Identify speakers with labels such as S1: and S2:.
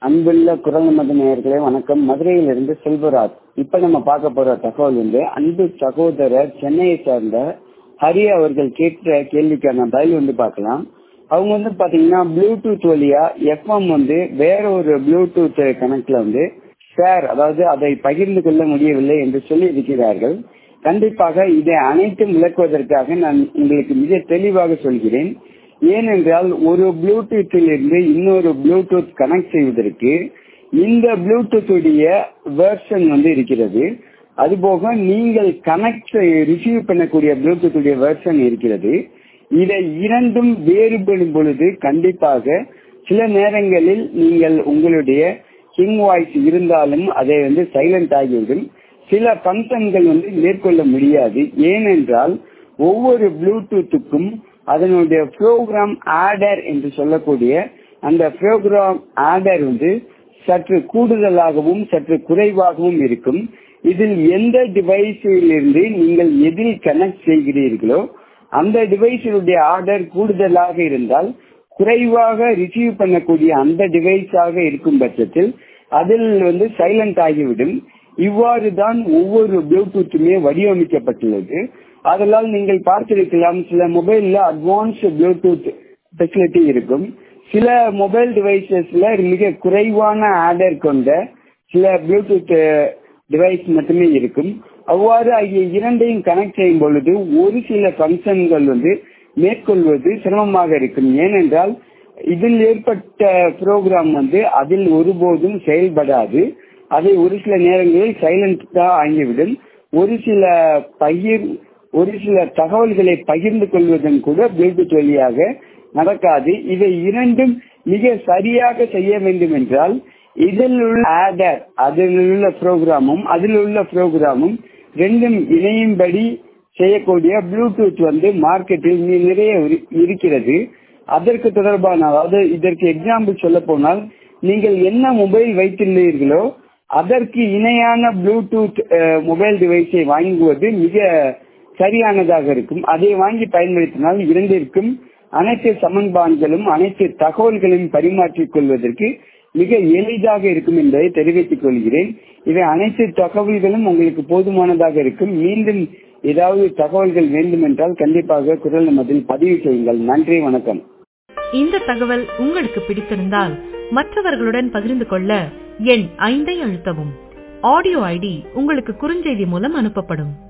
S1: அன்புள்ள குரல் மத நேயர்களே வணக்கம் மதுரையிலிருந்து செல்வராஜ் இப்ப நம்ம பார்க்க போற தகவல் வந்து அன்பு சகோதரர் சென்னையை சார்ந்த ஹரி அவர்கள் கேட்ட கேள்விக்கான பதில் வந்து பார்க்கலாம் அவங்க வந்து பாத்தீங்கன்னா ப்ளூடூத் வழியா எஃப்எம் வந்து வேற ஒரு ப்ளூடூத் கணக்குல வந்து ஷேர் அதாவது அதை பகிர்ந்து கொள்ள முடியவில்லை என்று சொல்லி இருக்கிறார்கள் கண்டிப்பாக இதை அனைத்தும் விளக்குவதற்காக நான் உங்களுக்கு மிக தெளிவாக சொல்கிறேன் ஏனென்றால் ஒரு ப்ளூடூத்தில் இருந்து இன்னொரு ப்ளூடூத் கனெக்ட் செய்வதற்கு இந்த ப்ளூடூத் உடைய வெர்ஷன் வந்து இருக்கிறது அதுபோக நீங்கள் கனெக்ட் ரிசீவ் பண்ணக்கூடிய ப்ளூடூத் உடைய வெர்ஷன் இருக்கிறது இதை இரண்டும் வேறுபடும் பொழுது கண்டிப்பாக சில நேரங்களில் நீங்கள் உங்களுடைய கிங் வாய்ஸ் இருந்தாலும் அதை வந்து சைலண்ட் ஆகிவிடும் சில பங்கன்கள் வந்து மேற்கொள்ள முடியாது ஏனென்றால் ஒவ்வொரு ப்ளூடூத்துக்கும் அதனுடைய ப்ரோக்ராம் ஆடர் என்று சொல்லக்கூடிய அந்த ப்ரோக்ராம் ஆடர் வந்து சற்று கூடுதலாகவும் சற்று குறைவாகவும் இருக்கும் இதில் எந்த டிவைஸில் இருந்து நீங்கள் எதில் கனெக்ட் செய்கிறீர்களோ அந்த டிவைஸினுடைய ஆர்டர் கூடுதலாக இருந்தால் குறைவாக ரிசீவ் பண்ணக்கூடிய அந்த டிவைஸாக இருக்கும் பட்சத்தில் அதில் வந்து சைலண்ட் ஆகிவிடும் இவ்வாறு தான் ஒவ்வொரு ப்ளூடூத்துமே வடிவமைக்கப்பட்டுள்ளது அதனால் நீங்கள் பார்த்திருக்கலாம் சில மொபைல்ல அட்வான்ஸ் ப்ளூடூத் ஃபெசிலிட்டி இருக்கும் சில மொபைல் டிவைசஸ்ல மிக குறைவான ஆர்டர் கொண்ட சில ப்ளூடூத் டிவைஸ் மட்டுமே இருக்கும் அவ்வாறு ஆகிய இரண்டையும் கனெக்ட் செய்யும் பொழுது ஒரு சில ஃபங்க்ஷன்கள் வந்து மேற்கொள்வது சிரமமாக இருக்கும் ஏனென்றால் இதில் ஏற்பட்ட ப்ரோக்ராம் வந்து அதில் ஒருபோதும் செயல்படாது அதை ஒரு சில நேரங்களில் சைலண்டா ஆகிவிடும் ஒரு சில பகிர் ஒரு சில தகவல்களை பகிர்ந்து கொள்வதன் கூட ப்ளூடூத் வழியாக நடக்காது இவை இரண்டும் மிக சரியாக செய்ய வேண்டும் என்றால் இதில் உள்ள ஆடர் அதில் உள்ள ப்ரோக்ராமும் அதில் உள்ள ப்ரோக்ராமும் ரெண்டும் இணையும்படி செய்யக்கூடிய ப்ளூடூத் வந்து மார்க்கெட்டில் நிறைய இருக்கிறது அதற்கு தொடர்பான அதாவது இதற்கு எக்ஸாம்பிள் சொல்ல போனால் நீங்கள் என்ன மொபைல் வைத்துள்ளீர்களோ அதற்கு இணையான ப்ளூடூத் மொபைல் டிவைஸை வாங்குவது மிக சரியானதாக இருக்கும் அதை வாங்கி பயன்படுத்தினால் இரண்டிற்கும் அனைத்து சமன்பாடுகளும் அனைத்து தகவல்களையும் பரிமாற்றிக் கொள்வதற்கு மிக எளிதாக இருக்கும் என்பதை தெரிவித்துக் கொள்கிறேன் இவை அனைத்து தகவல்களும் உங்களுக்கு போதுமானதாக இருக்கும் மீண்டும் ஏதாவது தகவல்கள் வேண்டும் என்றால் கண்டிப்பாக குரல் நமதில் பதிவு செய்யுங்கள் நன்றி வணக்கம்
S2: இந்த தகவல் உங்களுக்கு பிடித்திருந்தால் மற்றவர்களுடன் பகிர்ந்து கொள்ள எண் ஐந்தை அழுத்தவும் ஆடியோ ஐடி உங்களுக்கு குறுஞ்செய்தி மூலம் அனுப்பப்படும்